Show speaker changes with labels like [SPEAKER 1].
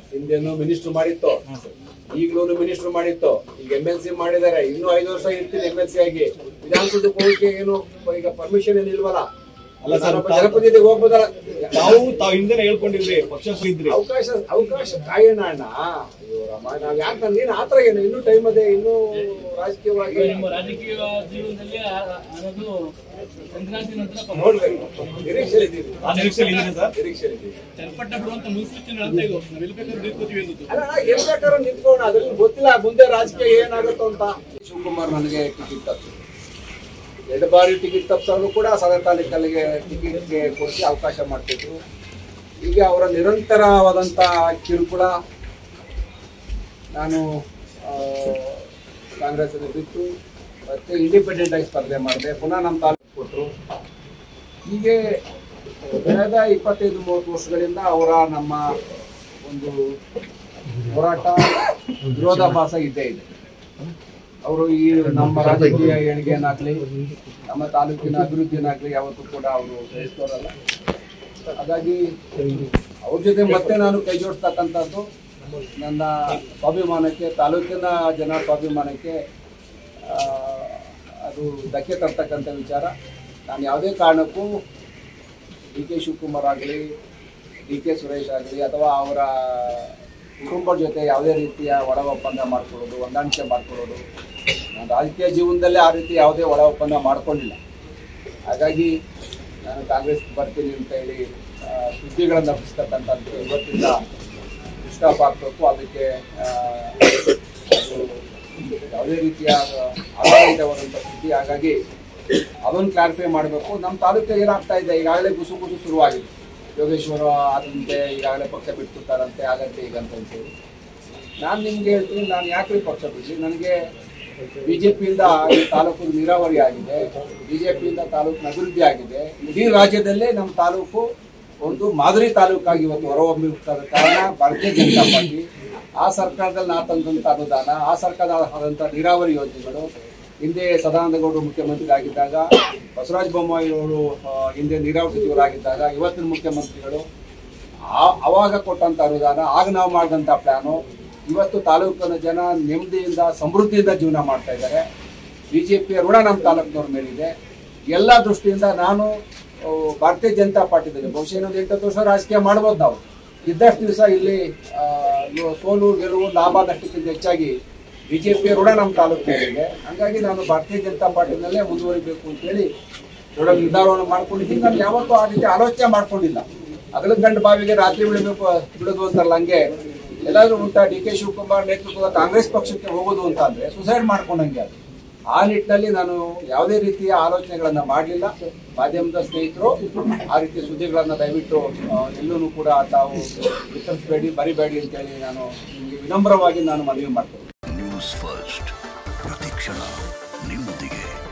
[SPEAKER 1] ಹಿಂದೆನೂ ಮಿನಿಸ್ಟರ್ ಮಾಡಿತ್ತು ಈಗಲೂ ಮಿನಿಸ್ಟರ್ ಮಾಡಿತ್ತು ಈಗ ಎಂ ಎಲ್ ಸಿ ಮಾಡಿದ್ದಾರೆ ಇನ್ನೂ ಐದು ವರ್ಷ ಇರ್ತೀನಿ ಎಂ ಎಲ್ ಸಿ ಆಗಿ ವಿಧಾನಸೌಧಕ್ಕೆ ಹೋಗಕ್ಕೆ ಏನು ಈಗ ಪರ್ಮಿಷನ್ ಏನಿಲ್ವಲ್ಲ
[SPEAKER 2] ಅಲ್ಲ ಸರ್,
[SPEAKER 1] ನಾನೊಬ್ಬ ಜನಪ್ರತಿನಿಧಿಗೆ ಹೋಗ್ಬೋದಲ್ಲ
[SPEAKER 2] ತಾವು ತಾವು ಹಿಂದೆನೆ ಹೇಳ್ಕೊಂಡಿದ್ರಿ ಪಕ್ಷ ಇದ್ರಿ
[SPEAKER 1] ಅವಕಾಶ ಅವಕಾಶ ಕಾಯೋಣ ಅಣ್ಣ ಅಯ್ಯೋ ರಾಮ ನಾವ್ ಯಾಕೆ ನನ್ಗೆ ಏನು ಆತರ ಏನು ಇನ್ನೂ ಟೈಮ್ ಅದೇ ಇನ್ನೂ ರಾಜಕೀಯವಾಗಿ
[SPEAKER 3] ನಿಮ್ಮ ರಾಜಕೀಯ ಜೀವನದಲ್ಲಿ ಆ- ಅನ್ನೋದು ಸಂಕ್ರಾಂತಿ ನಂತರ ಪಾಪ
[SPEAKER 1] ನೋಡ್ಬೇಕು ನಿರೀಕ್ಷೆ ಇದ್ದೀವಿ
[SPEAKER 2] ಆ ನಿರೀಕ್ಷೆಯಲ್ಲಿ ಇದ್ದೀರಿ ಸರ್
[SPEAKER 1] ನಿರೀಕ್ಷೆ ಇದ್ದೀವಿ
[SPEAKER 3] ಚನ್ನಪಟ್ಟಣ ಬಿಡುವಂತ ಮುನ್ಸೂಚನೆ ಅಂತ ಇದು ನಾವು ಎಲ್ಲಿ ಬೇಕಾದ್ರೂ ನಿಂತ್ಕೋತೀವಿ ಅನ್ನೋದು
[SPEAKER 1] ಅಲ್ಲ ನಾ ಎಲ್ ಬೇಕಾದ್ರೂ ನಿಂತ್ಕೋಣ ಅದ್ರಲ್ಲಿ ಗೊತ್ತಿಲ್ಲ ಮುಂದೆ ರಾಜಕೀಯ ಏನಾಗುತ್ತೋ ಅಂತ ಶಿವಕುಮಾರ್ ನನಗೆ ಟಿಕೆಟ್ ತಪ್ಪಿದ್ರು ಎರಡು ಬಾರಿ ಟಿಕೆಟ್ ತಪ್ಪಿಸೋರು ಕೂಡ ಸದಾ ತಾಲೂಕಲ್ಲಿಗೆ ಟಿಕೆಟ್ಗೆ ಕೊಡಿಸಿ ಅವಕಾಶ ಮಾಡ್ತಿದ್ರು ಈಗ ಅವರ ನಿರಂತರವಾದಂಥ ಕಿರುಕುಳ ನಾನು ಆ, ಕಾಂಗ್ರೆಸ್ಸಲ್ಲಿ ಬಿಟ್ಟು ಮತ್ತೆ ಇಂಡಿಪೆಂಡೆಂಟ್ ಆಗಿ ಸ್ಪರ್ಧೆ ಮಾಡಿದೆ ಪುನಃ ನಮ್ಮ ತಾಲೂಕು ಕೊಟ್ಟರು ಹೀಗೆ ಕಳೆದ ಇಪ್ಪತ್ತೈದು ಮೂವತ್ತು ವರ್ಷಗಳಿಂದ ಅವರ ನಮ್ಮ ಒಂದು ಹೋರಾಟ ವಿರೋಧಾಭಾಸ ಇದ್ದೇ ಇದೆ ಅವರು ಈ ನಮ್ಮ ರಾಜಕೀಯ ಏಳಿಗೆಯನ್ನಾಗ್ಲಿ ನಮ್ಮ ತಾಲೂಕಿನ ಅಭಿವೃದ್ಧಿಯನ್ನಾಗ್ಲಿ ಯಾವತ್ತೂ ಕೂಡ ಅವರು ಬಯಸ್ತೋರಲ್ಲ ಹಾಗಾಗಿ ಅವ್ರ ಜೊತೆ ಮತ್ತೆ ನಾನು ಕೈ ಜೋಡಿಸ್ತಕ್ಕಂಥದ್ದು ನನ್ನ ಸ್ವಾಭಿಮಾನಕ್ಕೆ ತಾಲೂಕಿನ ಜನ ಸ್ವಾಭಿಮಾನಕ್ಕೆ ಆ, ಅದು ಧಕ್ಕೆ ತರ್ತಕ್ಕಂಥ ವಿಚಾರ ನಾನು ಯಾವುದೇ ಕಾರಣಕ್ಕೂ ಡಿ ಕೆ ಶಿವಕುಮಾರ್ ಆಗಲಿ ಡಿ ಕೆ ಸುರೇಶ್ ಆಗಲಿ ಅಥವಾ ಅವರ ಕುಟುಂಬದ ಜೊತೆ ಯಾವುದೇ ರೀತಿಯ ಒಳ ಒಪ್ಪಂದ ಮಾಡ್ಕೊಳ್ಳೋದು ಹೊಂದಾಣಿಕೆ ಮಾಡ್ಕೊಳ್ಳೋದು ನಾನು ರಾಜಕೀಯ ಜೀವನದಲ್ಲೇ ಆ ರೀತಿ ಯಾವುದೇ ಒಳ ಒಪ್ಪಂದ ಮಾಡ್ಕೊಂಡಿಲ್ಲ ಹಾಗಾಗಿ ನಾನು ಕಾಂಗ್ರೆಸ್ ಬರ್ತೀನಿ ಅಂತ ಹೇಳಿ ಆ, ಸುದ್ದಿಗಳನ್ನು ಹಬ್ಬಿಸ್ತಕ್ಕಂಥದ್ದು ಇವತ್ತಿಂದ ಸ್ಟಾಪ್ ಆಗಬೇಕು ಅದಕ್ಕೆ ಆ, ಅದು ಯಾವುದೇ ರೀತಿಯ ಆಧಾರಿತವಾದಂಥ ಸುದ್ದಿ ಹಾಗಾಗಿ ಅದನ್ನು ಕ್ಲಾರಿಫೈ ಮಾಡಬೇಕು ನಮ್ಮ ತಾಲೂಕಿಗೆ ಏನಾಗ್ತಾ ಇದೆ ಈಗಾಗಲೇ ಗುಸು ಗುಸು ಶುರುವಾಗಿದೆ ಯೋಗೇಶ್ವರ ಆದಂತೆ ಈಗಾಗಲೇ ಪಕ್ಷ ಬಿಟ್ಬಿಡ್ತಾರಂತೆ ಆಗಂತೆ ಈಗಂತ ಅಂತೇಳಿ ನಾನು ನಿಮ್ಗೆ ಹೇಳ್ತೀನಿ ನಾನು ಯಾಕ್ರಿ ಪಕ್ಷ ಬಿಡ್ಲಿ ನನಗೆ ಬಿಜೆಪಿಯಿಂದ ಈ ತಾಲೂಕು ನೀರಾವರಿ ಆಗಿದೆ ಬಿಜೆಪಿಯಿಂದ ತಾಲೂಕಿನ ಅಭಿವೃದ್ಧಿ ಆಗಿದೆ ಇಡೀ ರಾಜ್ಯದಲ್ಲೇ ನಮ್ಮ ತಾಲೂಕು ಒಂದು ಮಾದರಿ ತಾಲೂಕಾಗಿ ಇವತ್ತು ಹೊರಹೊಮ್ಮಿರ್ತದ ಕಾರಣ ಭಾರತೀಯ ಜನತಾ ಪಾರ್ಟಿ ಆ ಸರ್ಕಾರದಲ್ಲಿ ನಾ ತಂದಂಥ ಅನುದಾನ ಆ ಸರ್ಕಾರದ ಆದಂಥ ನೀರಾವರಿ ಯೋಜನೆಗಳು ಹಿಂದೆ ಸದಾನಂದ ಗೌಡರು ಮುಖ್ಯಮಂತ್ರಿ ಆಗಿದ್ದಾಗ ಬಸವರಾಜ ಬೊಮ್ಮಾಯಿ ಅವರು ಆ, ಹಿಂದೆ ನೀರಾವರಿ ಸಚಿವರಾಗಿದ್ದಾಗ ಇವತ್ತಿನ ಮುಖ್ಯಮಂತ್ರಿಗಳು ಆ- ಅವಾಗ ಕೊಟ್ಟಂತ ಅನುದಾನ ಆಗ ನಾವು ಮಾಡಿದಂಥ ಪ್ಲಾನು ಇವತ್ತು ತಾಲೂಕಿನ ಜನ ನೆಮ್ಮದಿಯಿಂದ ಸಮೃದ್ಧಿಯಿಂದ ಜೀವನ ಮಾಡ್ತಾ ಇದ್ದಾರೆ ಬಿಜೆಪಿಯ ಋಣ ನಮ್ಮ ತಾಲೂಕಿನವ್ರ ಮೇಲಿದೆ ಎಲ್ಲ ದೃಷ್ಟಿಯಿಂದ ನಾನು ಆ, ಭಾರತೀಯ ಜನತಾ ಪಾರ್ಟಿದಲ್ಲಿ ಬಹುಶಃ ಇನ್ನೊಂದು ಎಂಟತ್ತು ವರ್ಷ ರಾಜಕೀಯ ಮಾಡ್ಬೋದು ನಾವು ಇದ್ದಷ್ಟು ದಿವಸ ಇಲ್ಲಿ ಆ, ಇವು ಸೋಲು ಗೆಲುವು ಲಾಭ ನಷ್ಟಕ್ಕಿಂತ ಹೆಚ್ಚಾಗಿ ಬಿಜೆಪಿಯ ಋಣ ನಮ್ಮ ತಾಲೂಕಿನಲ್ಲಿದೆ ಹಂಗಾಗಿ ನಾನು ಭಾರತೀಯ ಜನತಾ ಪಾರ್ಟಿನಲ್ಲೇ ಮುಂದುವರಿಬೇಕು ಅಂತೇಳಿ ದೊಡ್ಡ ನಿರ್ಧಾರವನ್ನು ಮಾಡ್ಕೊಂಡಿದ್ದೀನಿ ನಾನು ಯಾವತ್ತೂ ಆ ರೀತಿ ಆಲೋಚನೆ ಮಾಡ್ಕೊಂಡಿಲ್ಲ ಹಗಲ ಗಂಡು ಬಾವಿಗೆ ರಾತ್ರಿ ಬಿಡಬೇಕು ಬಿಡೋದು ಅಂತಾರಲ್ಲ ಹಂಗೆ ಎಲ್ಲಾದ್ರೂ ಉಂಟಾ ಡಿ ಕೆ ಶಿವಕುಮಾರ್ ನೇತೃತ್ವದ ಕಾಂಗ್ರೆಸ್ ಪಕ್ಷಕ್ಕೆ ಹೋಗೋದು ಅಂತ ಅಂದ್ರೆ ಸುಸೈಡ್ ಮಾಡ್ಕೊಂಡಂಗೆ ಅದು ಆ ನಿಟ್ಟಿನಲ್ಲಿ ನಾನು ಯಾವುದೇ ರೀತಿಯ ಆಲೋಚನೆಗಳನ್ನ ಮಾಡಲಿಲ್ಲ ಮಾಧ್ಯಮದ ಸ್ನೇಹಿತರು ಆ ರೀತಿ ಸುದ್ದಿಗಳನ್ನ ದಯವಿಟ್ಟು ಆ, ಎಲ್ಲೂ ಕೂಡ ತಾವು ವಿತರಿಸಬೇಡಿ ಬರಿಬೇಡಿ ಅಂತೇಳಿ ನಾನು ನಿಮಗೆ ವಿನಮ್ರವಾಗಿ ನಾನು ಮನವಿ ಮಾಡ್ತೇನೆ
[SPEAKER 4] ನ್ಯೂಸ್ ಫಸ್ಟ್ ಪ್ರತಿಕ್ಷಣ ನಿಮ್ಮೊಂದಿಗೆ